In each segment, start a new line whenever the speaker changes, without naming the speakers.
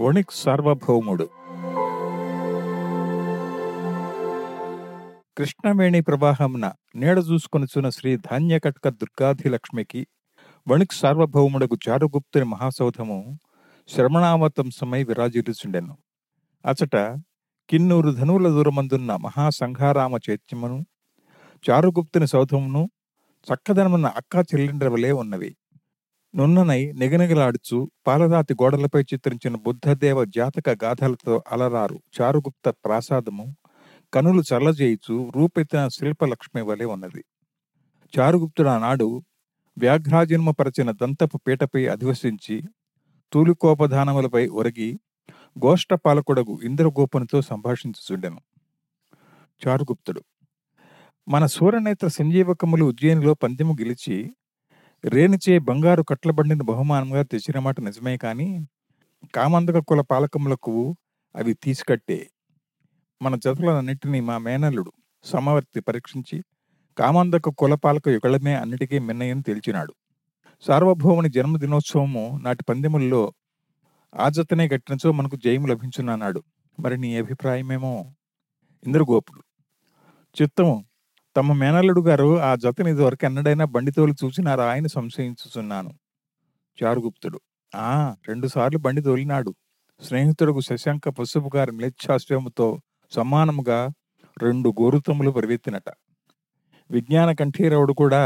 వణిక్ సార్వభౌముడు కృష్ణవేణి ప్రవాహమున నీడ చూసుకొనుచున్న శ్రీ ధాన్యకట్క దుర్గాధిలక్ష్మికి వణిక్ సార్వభౌముడకు చారుగుప్తుని మహాసౌధము శ్రవణావతంసమై విరాజిల్లుచుండెను అచట కిన్నూరు ధనువుల దూరమందున్న మహాసంఘారామ చైత్యమును చారుగుప్తుని సౌధమును చక్కదనమున్న అక్కా చెల్లెండ్ర వలె ఉన్నవి నున్ననై నిగనిగలాడుచు పాలరాతి గోడలపై చిత్రించిన బుద్ధదేవ జాతక గాథలతో అలరారు చారుగుప్త ప్రాసాదము కనులు చల్లజేయుచు రూపెత్తిన శిల్పలక్ష్మి వలె ఉన్నది చారుగుప్తుడు ఆనాడు వ్యాఘ్రాజన్మపరచిన దంతపు పీటపై అధివసించి తూలికోపధానములపై ఒరిగి గోష్ఠ పాలకుడగు ఇంద్రగోపునితో సంభాషించుచుండెను చారుగుప్తుడు మన సూర్యనేత్ర సంజీవకములు ఉజ్జయినిలో పందెము గెలిచి రేణిచే బంగారు కట్లబండిని బహుమానంగా తెచ్చిన మాట నిజమే కాని కామందక కుల పాలకములకు అవి తీసుకట్టే మన జతలన్నింటినీ మా మేనల్లుడు సమవర్తి పరీక్షించి కామందక కుల పాలక యుగళమే అన్నిటికీ మిన్నయని తేల్చినాడు సార్వభౌముని జన్మదినోత్సవము నాటి పందెముల్లో ఆజతనే గట్టినచో మనకు జయము లభించునన్నాడు మరి నీ అభిప్రాయమేమో ఇంద్రగోపుడు చిత్తము తమ మేనల్లుడు గారు ఆ జతని ఇదివరకు ఎన్నడైనా బండితోలు చూసినారా ఆయన సంశయించుచున్నాను చారుగుప్తుడు ఆ రెండు సార్లు బండి తోలినాడు స్నేహితుడుకు శశాంక పసుపు గారి మ్లేచ్ఛాశ్రయముతో సమానముగా రెండు గోరుతములు పరివెత్తినట విజ్ఞాన కంఠీరవుడు కూడా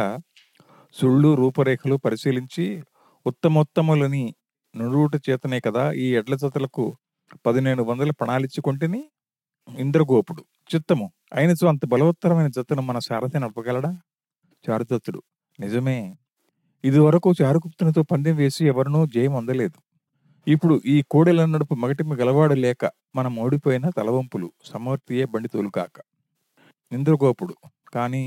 సుళ్ళు రూపురేఖలు పరిశీలించి ఉత్తమోత్తములని నురుట చేతనే కదా ఈ ఎడ్ల జతలకు పదిహేను వందల పణాలిచ్చుకుంటేని ఇంద్రగోపుడు చిత్తము అయినచో అంత బలవత్తరమైన జతను మన సారథి నడపగలడా చారుదత్తుడు నిజమే ఇదివరకు చారుగుప్తునితో పందెం వేసి ఎవరినూ జయం అందలేదు ఇప్పుడు ఈ కోడెల నడుపు మగటిమి గలవాడు లేక మనం ఓడిపోయిన తలవంపులు సమవర్తియే బండి తోలుకాక ఇంద్రగోపుడు కానీ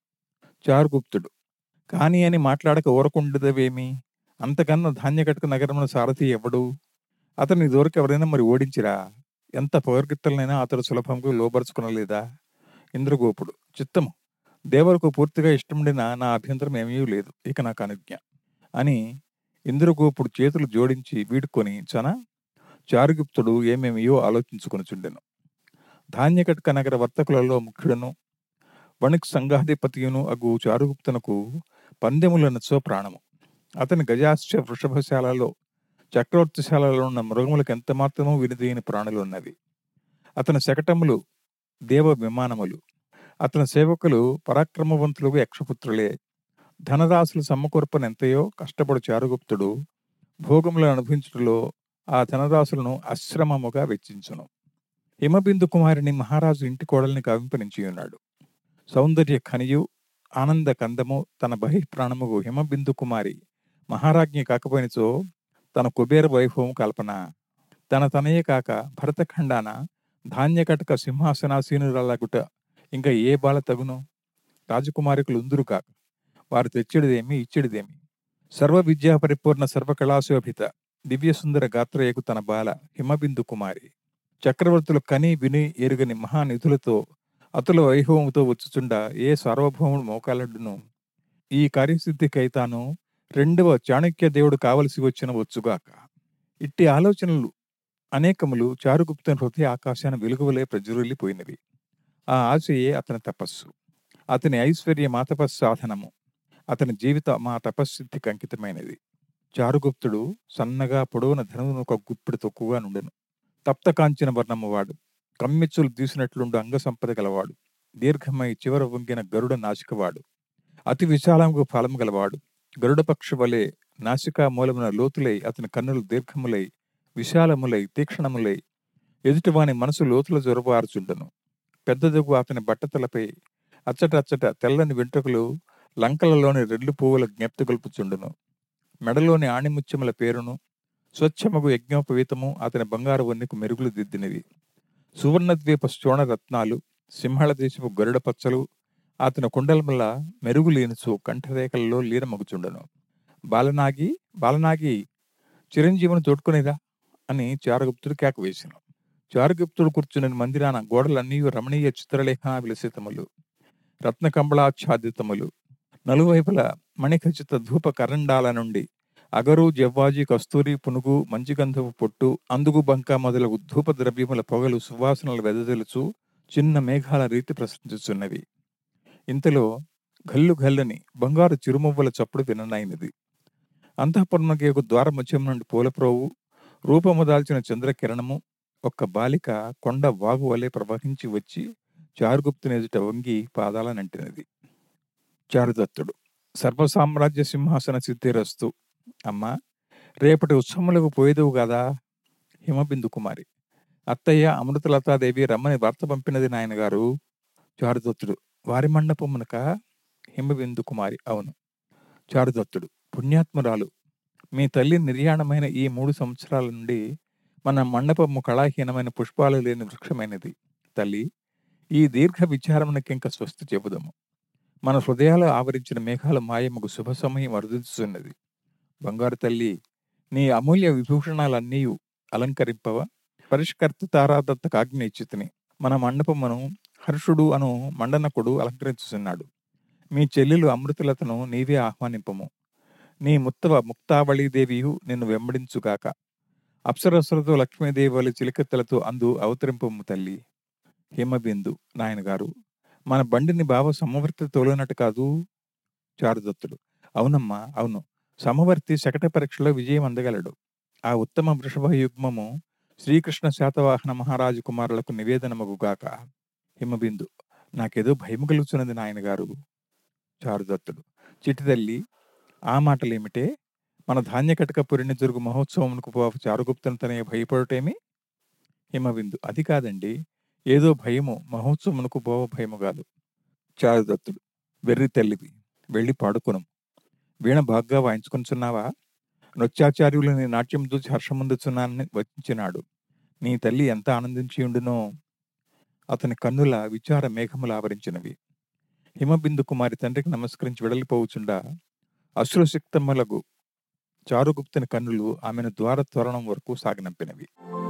చారుగుప్తుడు కానీ అని మాట్లాడక ఊరకుండదవేమి అంతకన్నా ధాన్యకటక నగరమున సారథి ఎవడు అతని దొరికి ఎవరైనా మరి ఓడించిరా ఎంత పౌర్గిత్తలనైనా అతడు సులభంగా లోపరుచుకునలేదా ఇంద్రగోపుడు చిత్తము దేవరకు పూర్తిగా ఇష్టముండిన నా అభ్యంతరం ఏమీ లేదు ఇక నాకు అనుజ్ఞ అని ఇంద్రగోపుడు చేతులు జోడించి వీడుకొని చన చారుగుప్తుడు ఏమేమియో ఆలోచించుకొనుచుండెను ధాన్యకటక నగర వర్తకులలో ముఖ్యుడను వణిక్ సంఘాధిపతియును అగు చారుగుప్తునకు పందెములనచో ప్రాణము అతని గజాశ్చ వృషభశాలలో చక్రవర్తిశాలలో ఉన్న మృగములకు ఎంత మాత్రమూ వినిదీయని ప్రాణులు ఉన్నవి అతని శకటములు దేవ విమానములు అతని సేవకులు పరాక్రమవంతులు యక్షపుత్రులే ధనరాశులు సమకూర్పనెంతయో కష్టపడు చారుగుప్తుడు భోగములను అనుభవించుటలో ఆ ధనరాశులను అశ్రమముగా వెచ్చించును హిమబిందు కుమారిని మహారాజు ఇంటి కోడల్ని కవింపనించి ఉన్నాడు సౌందర్య ఖనియు ఆనంద కందము తన బహిప్రాణముకు హిమబిందు కుమారి మహారాజ్ఞి కాకపోయినచో తన కుబేర వైభవం కల్పన తన తనయే కాక భరతఖండాన ధాన్యకటక సింహాసనాసీనురాలగుట ఇంకా ఏ బాల తగును రాజకుమారికులు ఉందురు కాక వారు తెచ్చేడిదేమి ఇచ్చేడిదేమి సర్వ విద్యా పరిపూర్ణ సర్వకళాశోభిత దివ్య సుందర గాత్రయకు తన బాల హిమబిందు కుమారి చక్రవర్తులు కని విని ఎరుగని మహానిధులతో అతుల వైభవముతో వచ్చుచుండ ఏ సార్వభౌముడు మోకాలడ్డును ఈ కార్యసిద్ధికై తాను రెండవ చాణక్య దేవుడు కావలసి వచ్చిన వచ్చుగాక ఇట్టి ఆలోచనలు అనేకములు చారుగుప్తుని హృదయ ఆకాశాన వెలుగువలే ప్రజ్వరిల్లిపోయినవి ఆ ఆశయే అతని తపస్సు అతని ఐశ్వర్య మా తపస్సు సాధనము అతని జీవిత మా తపస్సిద్ధికి అంకితమైనది చారుగుప్తుడు సన్నగా పొడవున ధనువును ఒక గుప్పిడి తొక్కుగా నుండెను తప్త కాంచిన వర్ణము వాడు కమ్మెచ్చులు తీసినట్లుండు అంగ సంపద గలవాడు దీర్ఘమై చివర వంగిన గరుడ నాసికవాడు అతి విశాలముగా ఫలము గలవాడు గరుడపక్షి వలె నాసికా మూలమున లోతులై అతని కన్నులు దీర్ఘములై విశాలములై తీక్షణములై ఎదుటివాని మనసు లోతుల జొరబారుచుండను పెద్దదగు అతని బట్టతలపై అచ్చట అచ్చట తెల్లని వెంట్రుకలు లంకలలోని రెడ్లు పువ్వుల జ్ఞప్తి గొల్పుచుండును మెడలోని ఆణిముత్యముల పేరును స్వచ్ఛమగు యజ్ఞోపవీతము అతని బంగారు వన్నెకు మెరుగులు దిద్దినవి సువర్ణద్వీప శోణ రత్నాలు సింహళ దేశపు గరుడ పచ్చలు అతని కుండలముల మెరుగు లేనిచు కంఠరేఖలలో లీనమగుచుండను బాలనాగి బాలనాగి చిరంజీవుని తోడుకునిరా అని చారుగుప్తుడు కేక వేసిన చారుగుప్తుడు కూర్చుని మందిరాన గోడలన్నీ రమణీయ చిత్రలేఖన విలసితములు రత్నకంబళాచ్ఛాదితములు నలువైపుల మణిఖచిత ధూప కరండాల నుండి అగరు జవ్వాజి కస్తూరి పునుగు మంచిగంధపు పొట్టు అందుగు బంక మొదలగు ధూప ద్రవ్యముల పొగలు సువాసనలు వెదజలుచు చిన్న మేఘాల రీతి ప్రసరించుచున్నవి ఇంతలో గల్లు గల్లని బంగారు చిరుమువ్వల చప్పుడు విననైనది అంతఃపురమునకు ద్వార మధ్యం నుండి పూలప్రోవు రూపము దాల్చిన చంద్రకిరణము ఒక్క బాలిక కొండ వాగు వలె ప్రవహించి వచ్చి చారుగుప్తుని ఎదుట వంగి పాదాలనంటినది చారుదత్తుడు సర్వసామ్రాజ్య సింహాసన సిద్ధిరస్తు అమ్మా రేపటి ఉత్సవములకు పోయేదువు కదా హిమబిందు కుమారి అత్తయ్య అమృతలతాదేవి రమ్మని వార్త పంపినది నాయన గారు చారుదత్తుడు వారి మండపమునక హిమబిందు కుమారి అవును చారుదత్తుడు పుణ్యాత్మురాలు మీ తల్లి నిర్యాణమైన ఈ మూడు సంవత్సరాల నుండి మన మండపము కళాహీనమైన పుష్పాలు లేని వృక్షమైనది తల్లి ఈ దీర్ఘ విచారమునకింక స్వస్తి చెబుదము మన హృదయాలు ఆవరించిన మేఘాల మాయముకు శుభ సమయం వరదిస్తున్నది బంగారు తల్లి నీ అమూల్య విభూషణాలన్నీ అలంకరింపవ పరిష్కర్త తారాదత్త కాజ్ఞ ఇచ్చితిని మన మండపమును హర్షుడు అను మండనకుడు అలంకరించుచున్నాడు మీ చెల్లెలు అమృతలతను నీవే ఆహ్వానింపము నీ ముత్తవ ముక్తావళీదేవియు నిన్ను వెంబడించుగాక అప్సరస్సులతో లక్ష్మీదేవి వలి చిలికత్తలతో అందు అవతరింపము తల్లి హిమబిందు నాయనగారు మన బండిని బావ సమవర్తి తోలనట్టు కాదు చారుదత్తుడు అవునమ్మా అవును సమవర్తి శకట పరీక్షలో విజయం అందగలడు ఆ ఉత్తమ వృషభ యుగ్మము శ్రీకృష్ణ శాతవాహన మహారాజు కుమారులకు నివేదనమగుగాక హిమబిందు నాకేదో భయము కలుగుతున్నది నాయనగారు చారుదత్తుడు చిట్టి తల్లి ఆ మాటలేమిటే మన ధాన్య కటకపురిని జరుగు మహోత్సవమునకు పోవ చారుగుప్తను తనే భయపడటేమి హిమబిందు అది కాదండి ఏదో భయము మహోత్సవమునకు పోవ భయము కాదు చారుదత్తుడు వెర్రి తల్లివి వెళ్ళి పాడుకును వీణ బాగ్గా వాయించుకొనిచున్నావా నృత్యాచార్యులు నీ నాట్యం చూసి హర్షముందుచున్నానని వచించినాడు నీ తల్లి ఎంత ఆనందించి ఉండునో అతని కన్నుల విచార మేఘములు ఆవరించినవి హిమబిందు కుమారి తండ్రికి నమస్కరించి వెడలిపోవుచుండా అశ్రుసిక్తములగు చారుగుప్తుని కన్నులు ఆమెను ద్వార త్వరణం వరకు సాగనంపినవి